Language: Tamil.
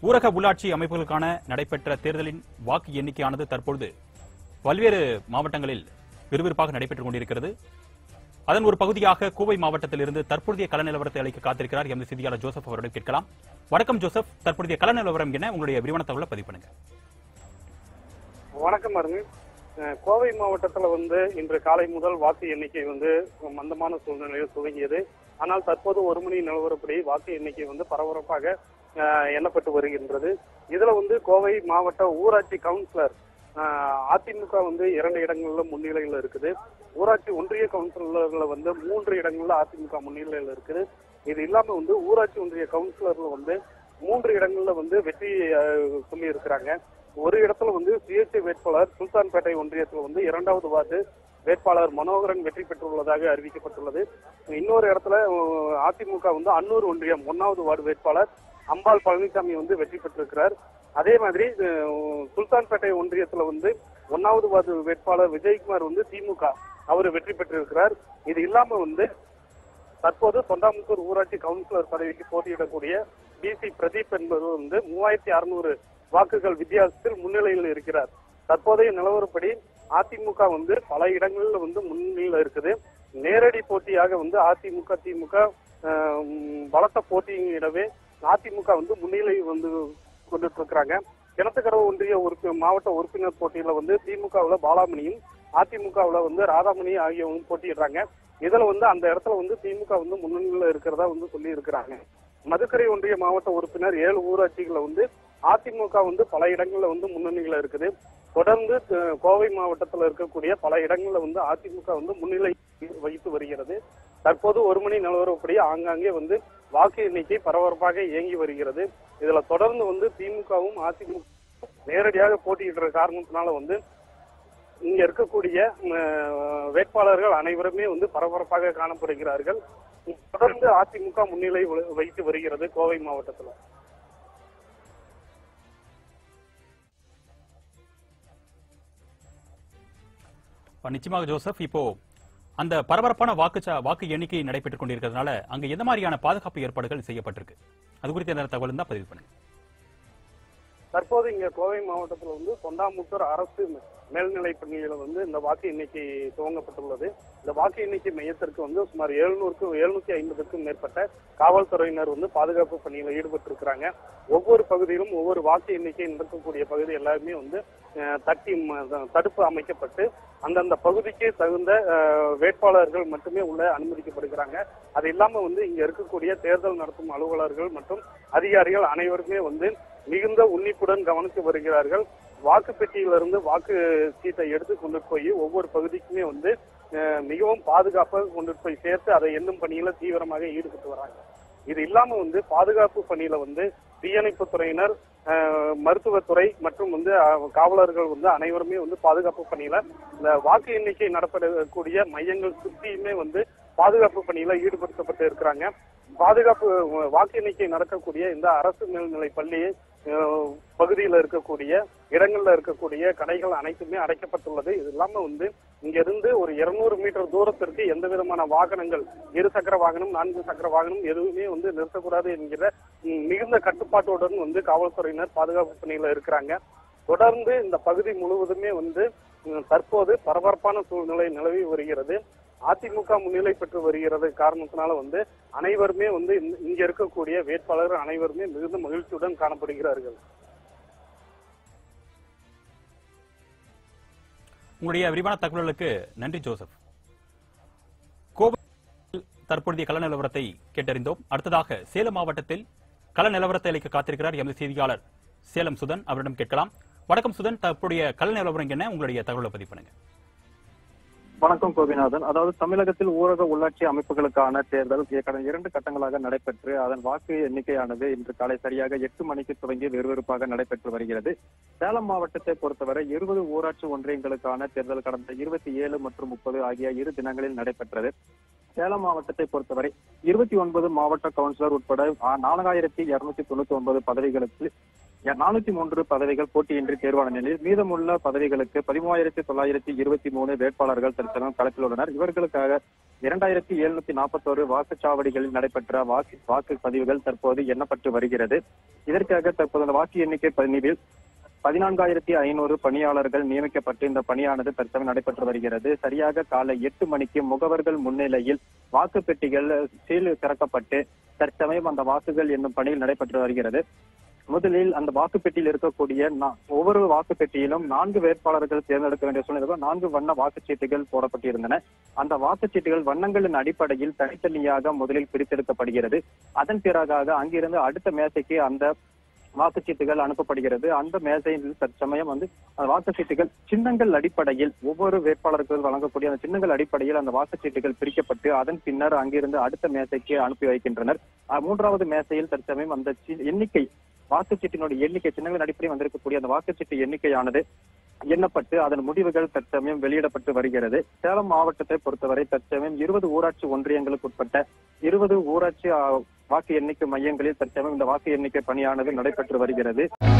ஊரக உள்ளாட்சி அமைப்புகளுக்கான நடைபெற்ற தேர்தலின் வாக்கு எண்ணிக்கையானது தற்பொழுது பல்வேறு மாவட்டங்களில் விறுவிறுப்பாக நடைபெற்றுக் கொண்டிருக்கிறது அதன் ஒரு பகுதியாக கோவை மாவட்டத்திலிருந்து தற்பொழுதைய கள நிலவரத்தை அளிக்க காத்திருக்கிறார் எமது செய்தியாளர் ஜோசப் அவரிடம் கேட்கலாம் வணக்கம் ஜோசப் தற்பொழுதைய கள நிலவரம் என்ன உங்களுடைய விரிவான தகவலை பதிவு பண்ணுங்க வணக்கம் அருண் அஹ் கோவை மாவட்டத்துல வந்து இன்று காலை முதல் வாக்கு எண்ணிக்கை வந்து மந்தமான சூழ்நிலையில் துவங்கியது ஆனால் தற்போது ஒரு மணி நிலவரப்படி வாக்கு எண்ணிக்கை வந்து பரபரப்பாக அஹ், எண்ணப்பட்டு வருகின்றது இதுல வந்து கோவை மாவட்ட ஊராட்சி கவுன்சிலர் அஹ், அதிமுக வந்து இரண்டு இடங்கள்ல முன்னிலையில் இருக்குது ஊராட்சி ஒன்றிய கவுன்சிலர்ல வந்து மூன்று இடங்கள்ல அதிமுக முன்னிலையில் இருக்குது இது இல்லாம வந்து ஊராட்சி ஒன்றிய கவுன்சிலர்ல வந்து மூன்று இடங்கள்ல வந்து வெற்றி அஹ், சொல்லி இருக்கிறாங்க ஒரு இடத்துல வந்து சுயேட்சை வேட்பாளர் சுல்தான்பேட்டை ஒன்றியத்தில் வந்து இரண்டாவது வார்டு வேட்பாளர் மனோகரன் வெற்றி பெற்றுள்ளதாக அறிவிக்கப்பட்டுள்ளது இன்னொரு இடத்துல அஹ், அதிமுக வந்து அன்னூர் ஒன்றியம் ஒன்னாவது வார்டு வேட்பாளர் அம்பாள் பழனிசாமி வந்து வெற்றி பெற்றிருக்கிறார் அதே மாதிரி அஹ், சுல்தான்பேட்டை ஒன்றியத்துல வந்து ஒன்னாவது வார்டு வேட்பாளர் விஜயகுமார் வந்து திமுக அவர் வெற்றி பெற்றிருக்கிறார் இது இல்லாம வந்து தற்போது தொண்டாமுத்தூர் ஊராட்சி கவுன்சிலர் பதவிக்கு போட்டியிடக்கூடிய பிசி பிரதீப் என்பவர் வந்து மூவாயிரத்தி அறுநூறு வாக்குகள் வித்தியாசத்தில் முன்னிலையில் இருக்கிறார் தற்போதைய நிலவரப்படி அதிமுக வந்து பல இடங்கள்ல வந்து முன்னிலையில் இருக்குது நேரடி போட்டியாக வந்து அதிமுக திமுக ஆஹ், உம், பலத்த போட்டியிடவே அதிமுக வந்து முன்னிலை வந்து கொண்டுட்டு இருக்கிறாங்க கிணத்துக்கடவு ஒன்றிய உறுப்பி மாவட்ட உறுப்பினர் போட்டியில வந்து திமுகவுல பாலாமணியும் அதிமுகவுல வந்து ராதாமணி ஆகியவங்க போட்டியிடுறாங்க இதுல வந்து அந்த இடத்துல வந்து திமுக வந்து முன்னணியில இருக்கிறதா வந்து சொல்லி இருக்கிறாங்க மதுக்கரை ஒன்றிய மாவட்ட உறுப்பினர் ஏழு ஊராட்சிகளை வந்து அதிமுக வந்து பல இடங்கள்ல வந்து முன்னணியில இருக்குது தொடர்ந்து அஹ், கோவை மாவட்டத்துல இருக்கக்கூடிய பல இடங்கள்ல வந்து அதிமுக வந்து முன்னிலை வகித்து வருகிறது தற்போது ஒரு மணி நிலவரப்படி ஆங்காங்கே வந்து வாக்கு எண்ணிக்கை பரபரப்பாக இயங்கி வருகிறது இதுல தொடர்ந்து வந்து திமுகவும் அதிமுக நேரடியாக போட்டியிடுற காரணத்தினால வந்து இங்க இருக்கக்கூடிய அஹ், வேட்பாளர்கள் அனைவருமே வந்து பரபரப்பாக காணப்படுகிறார்கள் தொடர்ந்து அதிமுக முன்னிலை வ- வகித்து வருகிறது கோவை மாவட்டத்துல நிச்சயமாக ஜோசப் இப்போ அந்த பரபரப்பான வாக்கு சா- வாக்கு எண்ணிக்கை நடைபெற்றுக் கொண்டிருக்கிறதுனால அங்க எந்த மாதிரியான பாதுகாப்பு ஏற்பாடுகள் செய்யப்பட்டிருக்கு அது குறித்த எந்த தகவல் தான் பதிவு பண்ணுங்க தற்போது இங்க கோவை மாவட்டத்துல வந்து தொண்டாமுத்தூர் அரசு மேல்நிலைப் பள்ளியில வந்து இந்த வாக்கு எண்ணிக்கை துவங்கப்பட்டுள்ளது இந்த வாக்கு எண்ணிக்கை மையத்திற்கு வந்து சுமார் எழுநூறுக்கும் எழுநூத்தி ஐம்பதுக்கும் மேற்பட்ட காவல்துறையினர் வந்து பாதுகாப்பு பணியில ஈடுபட்டிருக்கிறாங்க ஒவ்வொரு பகுதியிலும் ஒவ்வொரு வாக்கு எண்ணிக்கை நடக்கக்கூடிய பகுதி எல்லாருமே வந்து அஹ், தட்டி ம- தடுப்பு அமைக்கப்பட்டு அந்தந்த பகுதிக்கு தகுந்த அஹ், வேட்பாளர்கள் மட்டுமே உள்ள அனுமதிக்கப்படுகிறாங்க அது இல்லாம வந்து இங்க இருக்கக்கூடிய தேர்தல் நடத்தும் அலுவலர்கள் மற்றும் அதிகாரிகள் அனைவருமே வந்து மிகுந்த உன்னிப்புடன் கவனித்து வருகிறார்கள் வாக்கு பெட்டியிலிருந்து வாக்கு சீட்டை எடுத்து கொண்டு போய் ஒவ்வொரு பகுதிக்குமே வந்து அஹ், மிகவும் பாதுகாப்பாக கொண்டு போய் சேர்த்து அதை எண்ணும் பணியில தீவிரமாக ஈடுபட்டு வராங்க இது இல்லாம வந்து பாதுகாப்பு பணியில வந்து தீயணைப்பு துறையினர் அஹ், மருத்துவத்துறை மற்றும் வந்து அஹ், காவலர்கள் வந்து அனைவருமே வந்து பாதுகாப்பு பணியில இந்த வாக்கு எண்ணிக்கை நடப்படக்கூடிய மையங்கள் சுற்றியுமே வந்து பாதுகாப்பு பணியில ஈடுபடுத்தப்பட்டு இருக்கிறாங்க பாதுகாப்பு அஹ், வாக்கு எண்ணிக்கை நடக்கக்கூடிய இந்த அரசு மேல்நிலை பள்ளி அஹ், பகுதியில இருக்கக்கூடிய இடங்கள்ல இருக்கக்கூடிய கடைகள் அனைத்துமே அடைக்கப்பட்டுள்ளது இது இல்லாம வந்து இங்க இருந்து ஒரு இருநூறு மீட்டர் தூரத்திற்கு எந்த விதமான வாகனங்கள் இரு சக்கர வாகனம் நான்கு சக்கர வாகனம் எதுவுமே வந்து நிறுத்தக்கூடாது என்கிற ம், மிகுந்த கட்டுப்பாட்டுடன் வந்து காவல்துறையினர் பாதுகாப்பு பணியில இருக்கிறாங்க தொடர்ந்து இந்த பகுதி முழுவதுமே வந்து ம், தற்போது பரபரப்பான சூழ்நிலை நிலவி வருகிறது அதிமுக முன்னிலை பெற்று வருகிறது காரணத்தினால வந்து அனைவருமே வந்து இந்த- இங்க இருக்கக்கூடிய வேட்பாளர்கள் அனைவருமே மிகுந்த மகிழ்ச்சியுடன் காணப்படுகிறார்கள் உங்களுடைய விரிவான தகவல்களுக்கு நன்றி ஜோசப் கோவை தற்பொழுதைய கள நிலவரத்தை கேட்டறிந்தோம் அடுத்ததாக சேலம் மாவட்டத்தில் கள நிலவரத்தை அளிக்க காத்திருக்கிறார் எமது செய்தியாளர் சேலம் சுதன் அவரிடம் கேட்கலாம் வணக்கம் சுதன் தற்போதைய கள நிலவரம் என்ன உங்களுடைய தகவலை பதிவு பண்ணுங்க வணக்கம் கோபிநாதன் அதாவது தமிழகத்தில் ஊரக உள்ளாட்சி அமைப்புகளுக்கான தேர்தல் கடந்த இரண்டு கட்டங்களாக நடைபெற்று அதன் வாக்கு எண்ணிக்கையானது இன்று காலை சரியாக எட்டு மணிக்கு துவங்கி விறுவிறுப்பாக நடைபெற்று வருகிறது சேலம் மாவட்டத்தை பொறுத்தவரை இருபது ஊராட்சி ஒன்றியங்களுக்கான தேர்தல் கடந்த இருபத்தி ஏழு மற்றும் முப்பது ஆகிய இரு தினங்களில் நடைபெற்றது சேலம் மாவட்டத்தை பொறுத்தவரை இருபத்தி ஒன்பது மாவட்ட கவுன்சிலர் உட்பட நான்காயிரத்தி இருநூத்தி தொண்ணூத்தி ஒன்பது பதவிகளுக்கு நானூத்தி மூன்று பதவிகள் போட்டியின்றி தேர்வான நிலையில் மீதமுள்ள பதவிகளுக்கு பதிமூவாயிரத்தி தொள்ளாயிரத்தி இருபத்தி மூணு வேட்பாளர்கள் தற்சமயம் களத்தில் உள்ளனர் இவர்களுக்காக இரண்டாயிரத்தி எழுநூத்தி நாற்பத்தோரு வாக்குச்சாவடிகளில் நடைபெற்ற வாக்கு வாக்கு பதிவுகள் தற்போது எண்ணப்பட்டு வருகிறது இதற்காக தற்போது அந்த வாக்கு எண்ணிக்கை பதிவில் பதினான்காயிரத்தி ஐநூறு பணியாளர்கள் நியமிக்கப்பட்டு இந்த பணியானது தற்சமயம் நடைபெற்று வருகிறது சரியாக காலை எட்டு மணிக்கு முகவர்கள் முன்னிலையில் வாக்கு பெட்டிகள் சீல் திறக்கப்பட்டு தற்சமயம் அந்த வாக்குகள் என்னும் பணியில் நடைபெற்று வருகிறது முதலில் அந்த வாக்குப்பெட்டியில் இருக்கக்கூடிய நா- ஒவ்வொரு வாக்குப்பெட்டியிலும் நான்கு வேட்பாளர்கள் தேர்ந்தெடுக்க வேண்டிய சூழ்நிலை நான்கு வண்ண வாக்குச்சீட்டுகள் போடப்பட்டிருந்தன அந்த வாக்குச்சீட்டுகள் வண்ணங்களின் அடிப்படையில் தனித்தனியாக முதலில் பிரித்தெடுக்கப்படுகிறது அதன் பிறகாக அங்கிருந்து அடுத்த மேசைக்கு அந்த வாக்குச்சீட்டுகள் அனுப்பப்படுகிறது அந்த மேசையில் தற்சமயம் வந்து அந்த வாக்குச்சீட்டுகள் சின்னங்கள் அடிப்படையில் ஒவ்வொரு வேட்பாளர்கள் வழங்கக்கூடிய அந்த சின்னங்கள் அடிப்படையில் அந்த வாக்குச்சீட்டுகள் பிரிக்கப்பட்டு அதன் பின்னர் அங்கிருந்து அடுத்த மேசைக்கு அனுப்பி வைக்கின்றனர் அஹ் மூன்றாவது மேசையில் தற்சமயம் அந்த சி- எண்ணிக்கை வாக்குச்சீட்டினுடைய எண்ணிக்கை சின்னங்களின் அடிப்படையில் வந்திருக்கக்கூடிய அந்த வாக்குச்சீட்டு எண்ணிக்கையானது எண்ணப்பட்டு அதன் முடிவுகள் தற்சமயம் வெளியிடப்பட்டு வருகிறது சேலம் மாவட்டத்தை பொறுத்தவரை தற்சமயம் இருபது ஊராட்சி ஒன்றியங்களுக்கு உட்பட்ட இருபது ஊராட்சி அஹ், வாக்கு எண்ணிக்கை மையங்களில் தற்சமயம் இந்த வாக்கு எண்ணிக்கை பணியானது நடைபெற்று வருகிறது